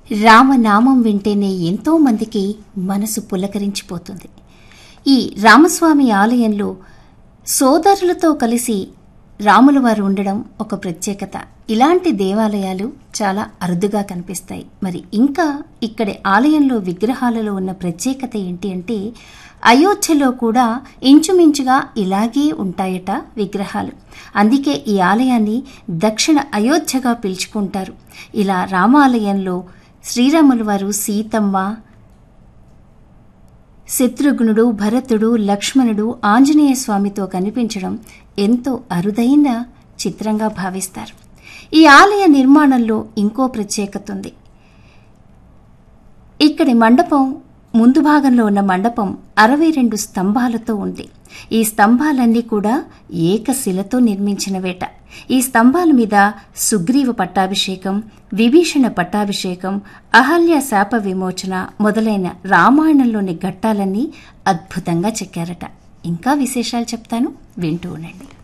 రామనామం వింటేనే ఎంతో మందికి మనసు పులకరించిపోతుంది ఈ రామస్వామి ఆలయంలో సోదరులతో కలిసి రాముల వారు ఉండడం ఒక ప్రత్యేకత ఇలాంటి దేవాలయాలు చాలా అరుదుగా కనిపిస్తాయి మరి ఇంకా ఇక్కడి ఆలయంలో విగ్రహాలలో ఉన్న ప్రత్యేకత ఏంటి అంటే అయోధ్యలో కూడా ఇంచుమించుగా ఇలాగే ఉంటాయట విగ్రహాలు అందుకే ఈ ఆలయాన్ని దక్షిణ అయోధ్యగా పిలుచుకుంటారు ఇలా రామాలయంలో శ్రీరాముల వారు సీతమ్మ శత్రుఘ్నుడు భరతుడు లక్ష్మణుడు ఆంజనేయ స్వామితో కనిపించడం ఎంతో అరుదైన చిత్రంగా భావిస్తారు ఈ ఆలయ నిర్మాణంలో ఇంకో ప్రత్యేకత ఉంది ఇక్కడి మండపం ముందు భాగంలో ఉన్న మండపం అరవై రెండు స్తంభాలతో ఉంది ఈ స్తంభాలన్నీ కూడా ఏకశిలతో నిర్మించినవేట ఈ స్తంభాల మీద సుగ్రీవ పట్టాభిషేకం విభీషణ పట్టాభిషేకం అహల్య శాప విమోచన మొదలైన రామాయణంలోని ఘట్టాలన్నీ అద్భుతంగా చెక్కారట ఇంకా విశేషాలు చెప్తాను వింటూ ఉండండి